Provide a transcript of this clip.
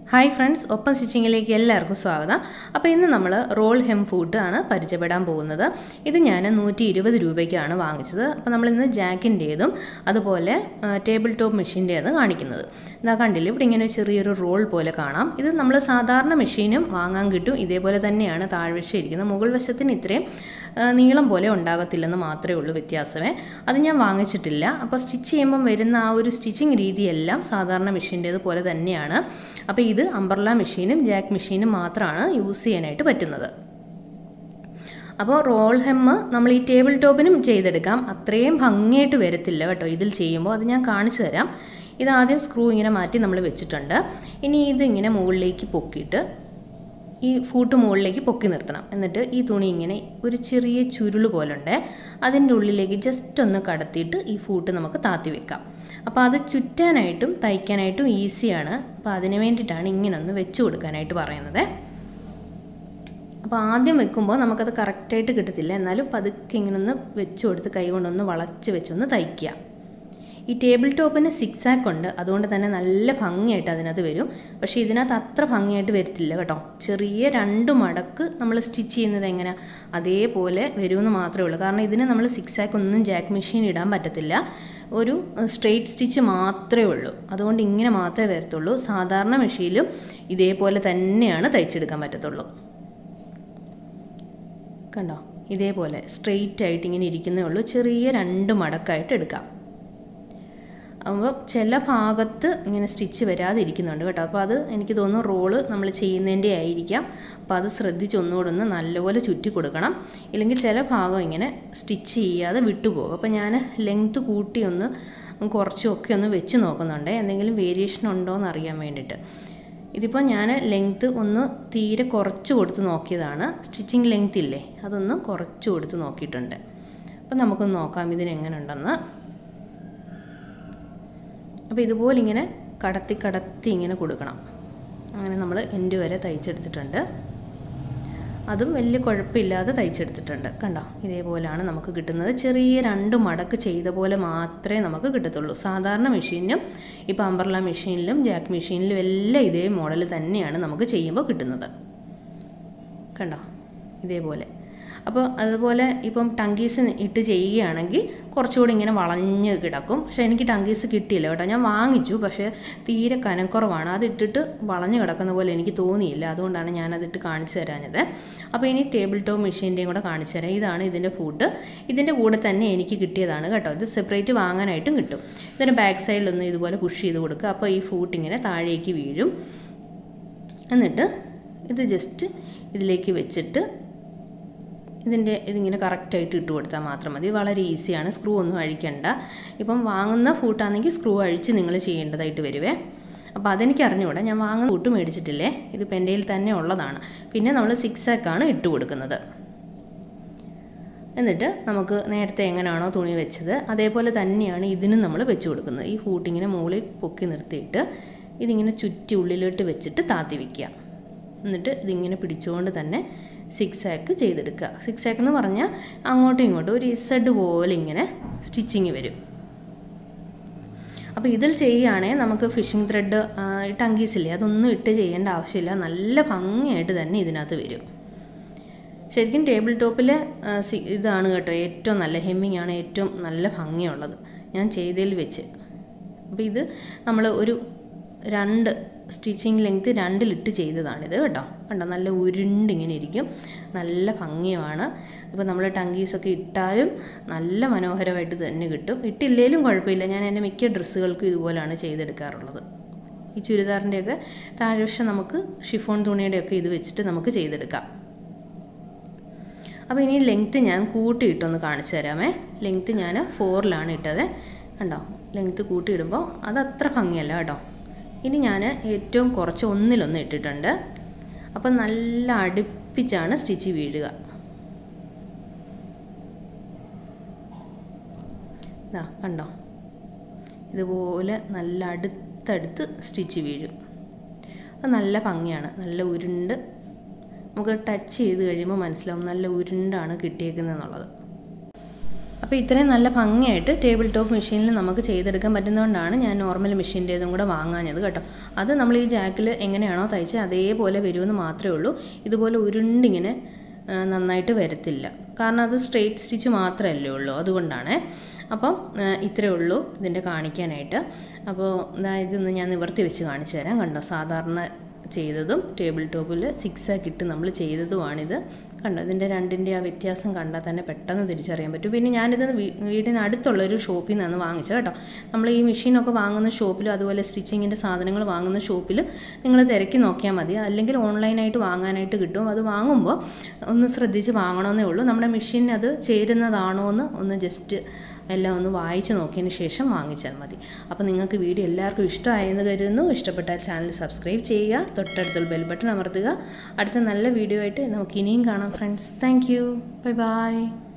hi friends ഒപ്പം സ്റ്റിച്ചിങ്ങിലേക്ക് എല്ലാവർക്കും സ്വാഗതം അപ്പോൾ ഇന്ന് നമ്മൾ റോൾ ഹെം ഫുഡ് ആണ് പരിചയപ്പെടാൻ പോകുന്നത് ഇത് ഞാൻ നൂറ്റി ഇരുപത് രൂപയ്ക്കാണ് വാങ്ങിച്ചത് അപ്പോൾ നമ്മളിന്ന് ജാക്കിൻ്റേതും അതുപോലെ ടേബിൾ ടോപ്പ് മെഷീൻ്റേതും കാണിക്കുന്നത് ഇതാ കണ്ടില്ല ഇവിടെ ഇങ്ങനെ ചെറിയൊരു റോൾ പോലെ കാണാം ഇത് നമ്മൾ സാധാരണ മെഷീനും വാങ്ങാൻ കിട്ടും ഇതേപോലെ തന്നെയാണ് താഴ്വശം ഇരിക്കുന്നത് മുകൾ വശത്തിന് ഇത്രയും ആ, നീളം പോലെ ഉണ്ടാകത്തില്ലെന്ന് മാത്രമേ ഉള്ളൂ വ്യത്യാസമേ അത് ഞാൻ വാങ്ങിച്ചിട്ടില്ല അപ്പോൾ സ്റ്റിച്ച് ചെയ്യുമ്പം വരുന്ന ആ ഒരു സ്റ്റിച്ചിങ് രീതിയെല്ലാം സാധാരണ മെഷീൻ്റേത് പോലെ തന്നെയാണ് അപ്പോൾ ഇത് അംബർല മെഷീനും ജാക്ക് മെഷീനും മാത്രമാണ് യൂസ് ചെയ്യാനായിട്ട് പറ്റുന്നത് അപ്പോൾ റോൾ ഹെമ്മ് നമ്മൾ ഈ ടേബിൾ ടോപ്പിനും ചെയ്തെടുക്കാം അത്രയും ഭംഗിയായിട്ട് വരത്തില്ല കേട്ടോ ഇതിൽ ചെയ്യുമ്പോൾ അത് ഞാൻ കാണിച്ചു തരാം ഇത് ആദ്യം സ്ക്രൂ ഇങ്ങനെ മാറ്റി നമ്മൾ വെച്ചിട്ടുണ്ട് ഇനി ഇത് ഇങ്ങനെ മുകളിലേക്ക് പൊക്കിയിട്ട് ഈ ഫൂട്ട് മുകളിലേക്ക് പൊക്കി നിർത്തണം എന്നിട്ട് ഈ തുണി ഇങ്ങനെ ഒരു ചെറിയ ചുരുള് പോലുണ്ട് അതിൻ്റെ ഉള്ളിലേക്ക് ജസ്റ്റ് ഒന്ന് കടത്തിയിട്ട് ഈ ഫൂട്ട് നമുക്ക് താത്തി വെക്കാം അപ്പോൾ അത് ചുറ്റാനായിട്ടും തയ്ക്കാനായിട്ടും ഈസിയാണ് അപ്പോൾ അതിന് വേണ്ടിയിട്ടാണ് ഇങ്ങനെ ഒന്ന് വെച്ച് കൊടുക്കാനായിട്ട് പറയുന്നത് അപ്പോൾ ആദ്യം വെക്കുമ്പോൾ നമുക്കത് കറക്റ്റായിട്ട് കിട്ടത്തില്ല എന്നാലും പതുക്കെ ഇങ്ങനെ ഒന്ന് വെച്ച് കൊടുത്ത് കൈ കൊണ്ടൊന്ന് വളച്ച് വെച്ചൊന്ന് തയ്ക്കുക ഈ ടേബിൾ ടോപ്പിന് സിക്സ് ആക്ക് ഉണ്ട് അതുകൊണ്ട് തന്നെ നല്ല ഭംഗിയായിട്ട് അതിനകത്ത് വരും പക്ഷേ ഇതിനകത്ത് അത്ര ഭംഗിയായിട്ട് വരത്തില്ല കേട്ടോ ചെറിയ രണ്ട് മടക്ക് നമ്മൾ സ്റ്റിച്ച് ചെയ്യുന്നത് എങ്ങനെ അതേപോലെ വരുമെന്ന് മാത്രമേ ഉള്ളൂ കാരണം ഇതിന് നമ്മൾ സിക്സ് ആക്ക് ഒന്നും ജാക്ക് മെഷീൻ ഇടാൻ പറ്റത്തില്ല ഒരു സ്ട്രെയിറ്റ് സ്റ്റിച്ച് മാത്രമേ ഉള്ളൂ അതുകൊണ്ട് ഇങ്ങനെ മാത്രമേ വരത്തുള്ളൂ സാധാരണ മെഷീനിലും ഇതേപോലെ തന്നെയാണ് തയ്ച്ചെടുക്കാൻ പറ്റത്തുള്ളൂ കണ്ടോ ഇതേപോലെ സ്ട്രെയിറ്റ് ആയിട്ട് ഇങ്ങനെ ഇരിക്കുന്നേ ഉള്ളൂ ചെറിയ രണ്ട് മടക്കായിട്ട് എടുക്കാം അപ്പോൾ ചില ഭാഗത്ത് ഇങ്ങനെ സ്റ്റിച്ച് വരാതെ ഇരിക്കുന്നുണ്ട് കേട്ടോ അപ്പോൾ അത് എനിക്ക് തോന്നുന്നു റോള് നമ്മൾ ചെയ്യുന്നതിൻ്റെ ആയിരിക്കാം അപ്പോൾ അത് ശ്രദ്ധിച്ച് ഒന്നുകൂടെ ഒന്ന് നല്ലപോലെ ചുറ്റി കൊടുക്കണം ഇല്ലെങ്കിൽ ചില ഭാഗം ഇങ്ങനെ സ്റ്റിച്ച് ചെയ്യാതെ വിട്ടുപോകും അപ്പോൾ ഞാൻ ലെങ്ത്ത് കൂട്ടി ഒന്ന് കുറച്ചൊക്കെ ഒന്ന് വെച്ച് നോക്കുന്നുണ്ട് എന്തെങ്കിലും വേരിയേഷൻ ഉണ്ടോ എന്ന് അറിയാൻ വേണ്ടിയിട്ട് ഇതിപ്പോൾ ഞാൻ ലെങ്ത്ത് ഒന്ന് തീരെ കുറച്ച് കൊടുത്ത് നോക്കിയതാണ് സ്റ്റിച്ചിങ് ലെങ്ത് ഇല്ലേ അതൊന്ന് കുറച്ച് കൊടുത്ത് നോക്കിയിട്ടുണ്ട് അപ്പോൾ നമുക്കൊന്ന് നോക്കാം ഇതിനെങ്ങനെ ഉണ്ടെന്ന് അപ്പോൾ ഇതുപോലെ ഇങ്ങനെ കടത്തി കടത്തി ഇങ്ങനെ കൊടുക്കണം അങ്ങനെ നമ്മൾ എൻഡ് വരെ തയ്ച്ചെടുത്തിട്ടുണ്ട് അതും വലിയ കുഴപ്പമില്ലാതെ തയ്ച്ചെടുത്തിട്ടുണ്ട് കണ്ടോ ഇതേപോലെയാണ് നമുക്ക് കിട്ടുന്നത് ചെറിയ രണ്ട് മടക്ക് ചെയ്ത പോലെ മാത്രമേ നമുക്ക് കിട്ടത്തുള്ളൂ സാധാരണ മെഷീനിലും ഇപ്പോൾ അമ്പർല മെഷീനിലും ജാക്ക് മെഷീനിലും എല്ലാം ഇതേ മോഡൽ തന്നെയാണ് നമുക്ക് ചെയ്യുമ്പോൾ കിട്ടുന്നത് കണ്ടോ ഇതേപോലെ അപ്പോൾ അതുപോലെ ഇപ്പം ടങ്കീസ് ഇട്ട് ചെയ്യുകയാണെങ്കിൽ കുറച്ചുകൂടി ഇങ്ങനെ വളഞ്ഞ് കിടക്കും പക്ഷേ എനിക്ക് ടങ്കീസ് കിട്ടിയില്ല കേട്ടോ ഞാൻ വാങ്ങിച്ചു പക്ഷേ തീരെ കനക്കുറവാണ് അത് ഇട്ടിട്ട് വളഞ്ഞ് കിടക്കുന്ന പോലെ എനിക്ക് തോന്നിയില്ല അതുകൊണ്ടാണ് ഞാൻ അതിട്ട് കാണിച്ചു തരാഞ്ഞത് അപ്പോൾ ഇനി ടേബിൾ ടോപ്പ് മെഷീൻ്റെയും കൂടെ കാണിച്ചു തരാം ഇതാണ് ഇതിൻ്റെ ഫുഡ് ഇതിൻ്റെ കൂടെ തന്നെ എനിക്ക് കിട്ടിയതാണ് കേട്ടോ ഇത് സെപ്പറേറ്റ് വാങ്ങാനായിട്ടും കിട്ടും ഇതിൻ്റെ ബാക്ക് സൈഡിലൊന്ന് ഇതുപോലെ പുഷ് ചെയ്ത് കൊടുക്കുക അപ്പോൾ ഈ ഫൂട്ട് ഇങ്ങനെ താഴേക്ക് വീഴും എന്നിട്ട് ഇത് ജസ്റ്റ് ഇതിലേക്ക് വെച്ചിട്ട് ഇതിൻ്റെ ഇതിങ്ങനെ കറക്റ്റായിട്ട് ഇട്ട് കൊടുത്താൽ മാത്രം മതി വളരെ ഈസിയാണ് സ്ക്രൂ ഒന്നും അഴിക്കണ്ട ഇപ്പം വാങ്ങുന്ന ഫൂട്ടാണെങ്കിൽ സ്ക്രൂ അഴിച്ച് നിങ്ങൾ ചെയ്യേണ്ടതായിട്ട് വരുവേ അപ്പോൾ അതെനിക്ക് അറിഞ്ഞുകൂടാ ഞാൻ വാങ്ങുന്ന ഫൂട്ട് മേടിച്ചിട്ടില്ലേ ഇത് പെൻഡയിൽ തന്നെ ഉള്ളതാണ് പിന്നെ നമ്മൾ സിക്സ് ആക്കാണ് ഇട്ട് കൊടുക്കുന്നത് എന്നിട്ട് നമുക്ക് നേരത്തെ എങ്ങനെയാണോ തുണി വെച്ചത് അതേപോലെ തന്നെയാണ് ഇതിനും നമ്മൾ വെച്ച് കൊടുക്കുന്നത് ഈ ഫൂട്ടിങ്ങനെ മുകളിൽ പൊക്കി നിർത്തിയിട്ട് ഇതിങ്ങനെ ചുറ്റി ഉള്ളിലോട്ട് വെച്ചിട്ട് താത്തി വയ്ക്കുക എന്നിട്ട് ഇതിങ്ങനെ പിടിച്ചുകൊണ്ട് തന്നെ സിക്സ് ആക്ക് ചെയ്തെടുക്കുക സിക്സ് ആക്ക് എന്ന് പറഞ്ഞാൽ അങ്ങോട്ടും ഇങ്ങോട്ടും ഒരു ഇസഡ് പോലെ ഇങ്ങനെ സ്റ്റിച്ചിങ് വരും അപ്പോൾ ഇതിൽ ചെയ്യുകയാണെങ്കിൽ നമുക്ക് ഫിഷിംഗ് ത്രെഡ് ടങ്കീസില്ലേ അതൊന്നും ഇട്ട് ചെയ്യേണ്ട ആവശ്യമില്ല നല്ല ഭംഗിയായിട്ട് തന്നെ ഇതിനകത്ത് വരും ശരിക്കും ടേബിൾ ടോപ്പിൽ ഇതാണ് കേട്ടോ ഏറ്റവും നല്ല ഹെമ്മിങ് ആണ് ഏറ്റവും നല്ല ഭംഗിയുള്ളത് ഞാൻ ചെയ്തതിൽ വെച്ച് അപ്പോൾ ഇത് നമ്മൾ ഒരു രണ്ട് സ്റ്റിച്ചിങ് ലെങ്ത് രണ്ടിലിട്ട് ചെയ്തതാണിത് കേട്ടോ കണ്ടോ നല്ല ഉരുണ്ടിങ്ങനെ ഇരിക്കും നല്ല ഭംഗിയുമാണ് ഇപ്പോൾ നമ്മൾ ടങ്കീസൊക്കെ ഇട്ടാലും നല്ല മനോഹരമായിട്ട് തന്നെ കിട്ടും ഇട്ടില്ലേലും കുഴപ്പമില്ല ഞാൻ എൻ്റെ മിക്ക ഡ്രസ്സുകൾക്കും ഇതുപോലെയാണ് ചെയ്തെടുക്കാറുള്ളത് ഈ ചുരിദാറിൻ്റെയൊക്കെ താഴ്വശം നമുക്ക് ഷിഫോൺ തുണിയുടെയൊക്കെ ഇത് വെച്ചിട്ട് നമുക്ക് ചെയ്തെടുക്കാം അപ്പോൾ ഇനി ലെങ്ത്ത് ഞാൻ കൂട്ടിയിട്ടൊന്ന് കാണിച്ചു തരാമേ ലെങ്ത്ത് ഞാൻ ഫോറിലാണ് ഇട്ടത് കണ്ടോ ലെങ്ത്ത് കൂട്ടിയിടുമ്പോൾ അത് അത്ര ഭംഗിയല്ല കേട്ടോ ഇനി ഞാൻ ഏറ്റവും കുറച്ച് ഒന്നിലൊന്ന് ഇട്ടിട്ടുണ്ട് അപ്പം നല്ല അടുപ്പിച്ചാണ് സ്റ്റിച്ച് വീഴുക ഇതാ കണ്ടോ ഇതുപോലെ നല്ല അടുത്തടുത്ത് സ്റ്റിച്ച് വീഴും അത് നല്ല ഭംഗിയാണ് നല്ല ഉരുണ്ട് നമുക്ക് ടച്ച് ചെയ്ത് കഴിയുമ്പോൾ മനസ്സിലാവും നല്ല ഉരുണ്ടാണ് കിട്ടിയേക്കുന്നതെന്നുള്ളത് അപ്പോൾ ഇത്രയും നല്ല ഭംഗിയായിട്ട് ടേബിൾ ടോപ്പ് മെഷീനിൽ നമുക്ക് ചെയ്തെടുക്കാൻ പറ്റുന്നതുകൊണ്ടാണ് ഞാൻ നോർമൽ മെഷീൻ്റേതും കൂടെ വാങ്ങാഞ്ഞത് കേട്ടോ അത് നമ്മൾ ഈ ജാക്കിൽ എങ്ങനെയാണോ തയ്ച്ചത് അതേപോലെ വരുമെന്ന് മാത്രമേ ഉള്ളൂ ഇതുപോലെ ഉരുണ്ടിങ്ങനെ ആ, നന്നായിട്ട് വരത്തില്ല കാരണം അത് സ്ട്രെയിറ്റ് സ്റ്റിച്ച് മാത്രമല്ലേ ഉള്ളൂ അതുകൊണ്ടാണ് അപ്പം ആ, ഇത്രയേ ഉള്ളൂ ഇതിൻ്റെ കാണിക്കാനായിട്ട് അപ്പോൾ അതായത് ഇന്ന് ഞാൻ നിവർത്തി വെച്ച് കാണിച്ചു തരാം കണ്ടോ സാധാരണ ചെയ്തതും ടേബിൾ ടോപ്പിൽ സിക്സ് ആക്കിയിട്ട് നമ്മൾ ചെയ്തതുമാണിത് കണ്ടോ ഇതിൻ്റെ രണ്ടിൻ്റെ ആ വ്യത്യാസം കണ്ടാൽ തന്നെ പെട്ടെന്ന് തിരിച്ചറിയാൻ പറ്റും പിന്നെ ഞാനിത് വീ- വീടിനടുത്തുള്ള ഒരു ഷോപ്പിൽ നിന്നാണ് വാങ്ങിച്ചത് കേട്ടോ നമ്മൾ ഈ മെഷീനൊക്കെ വാങ്ങുന്ന ഷോപ്പിലും അതുപോലെ സ്റ്റിച്ചിങ്ങിൻ്റെ സാധനങ്ങൾ വാങ്ങുന്ന ഷോപ്പിൽ നിങ്ങൾ തിരക്കി നോക്കിയാൽ മതി അല്ലെങ്കിൽ ഓൺലൈനായിട്ട് വാങ്ങാനായിട്ട് കിട്ടും അത് വാങ്ങുമ്പോൾ ഒന്ന് ശ്രദ്ധിച്ച് വാങ്ങണമെന്നേ ഉള്ളൂ നമ്മുടെ മെഷീൻ അത് ചേരുന്നതാണോ എന്ന് ഒന്ന് ജസ്റ്റ് എല്ലാം ഒന്ന് വായിച്ച് നോക്കിയതിന് ശേഷം വാങ്ങിച്ചാൽ മതി അപ്പോൾ നിങ്ങൾക്ക് വീഡിയോ എല്ലാവർക്കും ഇഷ്ടമായെന്ന് കരുതുന്നു ഇഷ്ടപ്പെട്ടാൽ ചാനൽ സബ്സ്ക്രൈബ് ചെയ്യുക തൊട്ടടുത്തുള്ള ബെൽ ബട്ടൺ അമർത്തുക അടുത്ത നല്ല വീഡിയോ ആയിട്ട് നമുക്ക് ഇനിയും കാണാം friends thank you bye by